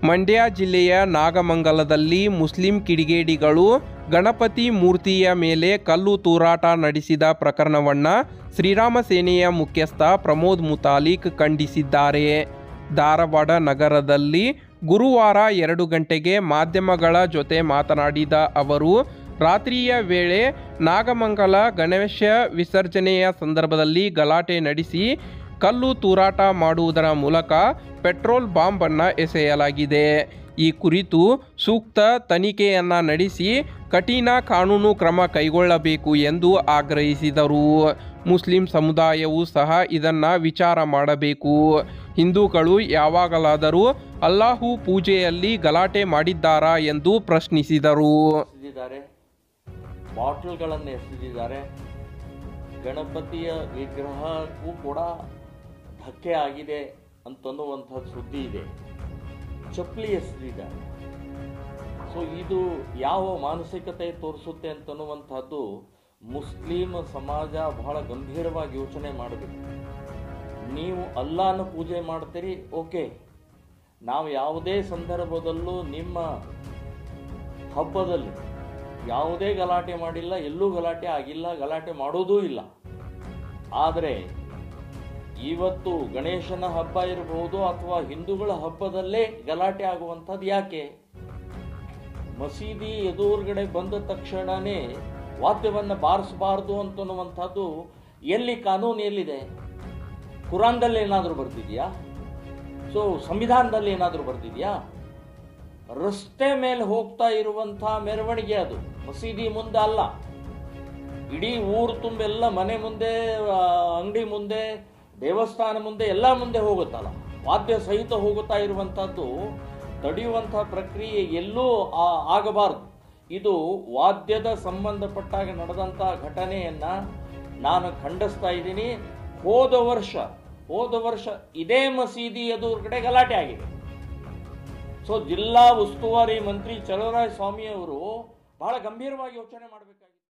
ಮಂಡ್ಯ ಜಿಲ್ಲೆಯ ನಾಗಮಂಗಲದಲ್ಲಿ ಮುಸ್ಲಿಂ ಕಿಡಿಗೇಡಿಗಳು ಗಣಪತಿ ಮೂರ್ತಿಯ ಮೇಲೆ ಕಲ್ಲು ತೂರಾಟ ನಡೆಸಿದ ಪ್ರಕರಣವನ್ನು ಶ್ರೀರಾಮ ಸೇನೆಯ ಮುಖ್ಯಸ್ಥ ಪ್ರಮೋದ್ ಮುತಾಲಿಕ್ ಖಂಡಿಸಿದ್ದಾರೆ ಧಾರವಾಡ ನಗರದಲ್ಲಿ ಗುರುವಾರ ಎರಡು ಗಂಟೆಗೆ ಮಾಧ್ಯಮಗಳ ಜೊತೆ ಮಾತನಾಡಿದ ಅವರು ರಾತ್ರಿಯ ವೇಳೆ ನಾಗಮಂಗಲ ಗಣೇಶ ವಿಸರ್ಜನೆಯ ಸಂದರ್ಭದಲ್ಲಿ ಗಲಾಟೆ ನಡೆಸಿ ಕಲ್ಲು ತೂರಾಟ ಮಾಡುವುದರ ಮೂಲಕ ಪೆಟ್ರೋಲ್ ಬಾಂಬನ್ನು ಎಸೆಯಲಾಗಿದೆ ಈ ಕುರಿತು ಸೂಕ್ತ ತನಿಖೆಯನ್ನು ನಡೆಸಿ ಕಠಿಣ ಕಾನೂನು ಕ್ರಮ ಕೈಗೊಳ್ಳಬೇಕು ಎಂದು ಆಗ್ರಹಿಸಿದರು ಮುಸ್ಲಿಂ ಸಮುದಾಯವೂ ಸಹ ಇದನ್ನು ವಿಚಾರ ಮಾಡಬೇಕು ಹಿಂದೂಗಳು ಯಾವಾಗಲಾದರೂ ಅಲ್ಲಾಹು ಪೂಜೆಯಲ್ಲಿ ಗಲಾಟೆ ಮಾಡಿದ್ದಾರಾ ಎಂದು ಪ್ರಶ್ನಿಸಿದರು ಎಸೆದಿದ್ದಾರೆ ಬಾಟಲ್ಗಳನ್ನು ಎಸೆದಿದ್ದಾರೆ ಗಣಪತಿಯ ವಿಗ್ರಹಕ್ಕೂ ಕೂಡ ಧಕ್ಕೆ ಆಗಿದೆ ಅಂತನ್ನುವಂಥ ಸುದ್ದಿ ಇದೆ ಚಪ್ಪಲಿ ಎಸೆದಿದ್ದಾರೆ ಸೊ ಇದು ಯಾವ ಮಾನಸಿಕತೆ ತೋರಿಸುತ್ತೆ ಅಂತನ್ನುವಂಥದ್ದು ಮುಸ್ಲಿಂ ಸಮಾಜ ಬಹಳ ಗಂಭೀರವಾಗಿ ಯೋಚನೆ ಮಾಡಬೇಕು ನೀವು ಅಲ್ಲಾನ ಪೂಜೆ ಮಾಡ್ತೀರಿ ಓಕೆ ನಾವು ಯಾವುದೇ ಸಂದರ್ಭದಲ್ಲೂ ನಿಮ್ಮ ಹಬ್ಬದಲ್ಲಿ ಯಾವುದೇ ಗಲಾಟೆ ಮಾಡಿಲ್ಲ ಎಲ್ಲೂ ಗಲಾಟೆ ಆಗಿಲ್ಲ ಗಲಾಟೆ ಮಾಡೋದೂ ಇಲ್ಲ ಆದರೆ ಇವತ್ತು ಗಣೇಶನ ಹಬ್ಬ ಇರಬಹುದು ಅಥವಾ ಹಿಂದೂಗಳ ಹಬ್ಬದಲ್ಲೇ ಗಲಾಟೆ ಆಗುವಂಥದ್ದು ಯಾಕೆ ಮಸೀದಿ ಎದುರುಗಡೆ ಬಂದ ತಕ್ಷಣನೇ ವಾದ್ಯವನ್ನು ಬಾರಿಸಬಾರ್ದು ಅಂತನ್ನುವಂಥದ್ದು ಎಲ್ಲಿ ಕಾನೂನು ಎಲ್ಲಿದೆ ಕುರಾನ್ದಲ್ಲಿ ಏನಾದರೂ ಬರ್ತಿದೆಯಾ ಸೊ ಸಂವಿಧಾನದಲ್ಲಿ ಏನಾದರೂ ಬರ್ತಿದೆಯಾ ರಸ್ತೆ ಮೇಲೆ ಹೋಗ್ತಾ ಇರುವಂತಹ ಮೆರವಣಿಗೆ ಅದು ಮಸೀದಿ ಮುಂದೆ ಅಲ್ಲ ಇಡೀ ಊರು ತುಂಬೆಲ್ಲ ಮನೆ ಮುಂದೆ ಅಂಗಡಿ ಮುಂದೆ ದೇವಸ್ಥಾನ ಮುಂದೆ ಎಲ್ಲ ಮುಂದೆ ಹೋಗುತ್ತಲ್ಲ ವಾದ್ಯ ಸಹಿತ ಹೋಗುತ್ತಾ ಇರುವಂತಹದ್ದು ತಡೆಯುವಂತಹ ಪ್ರಕ್ರಿಯೆ ಎಲ್ಲೂ ಆ- ಆಗಬಾರದು ಇದು ವಾದ್ಯದ ಸಂಬಂಧಪಟ್ಟಾಗ ನಡೆದಂತಹ ಘಟನೆಯನ್ನ ನಾನು ಖಂಡಿಸ್ತಾ ಇದ್ದೀನಿ ಹೋದ ವರ್ಷ ಹೋದ ವರ್ಷ ಇದೇ ಮಸೀದಿ ಎದುರುಗಡೆ ಗಲಾಟೆ ಆಗಿದೆ ಸೊ ಜಿಲ್ಲಾ ಉಸ್ತುವಾರಿ ಮಂತ್ರಿ ಚಲವರಾಯ ಸ್ವಾಮಿ ಅವರು ಬಹಳ ಗಂಭೀರವಾಗಿ ಯೋಚನೆ ಮಾಡಬೇಕಾಗಿದೆ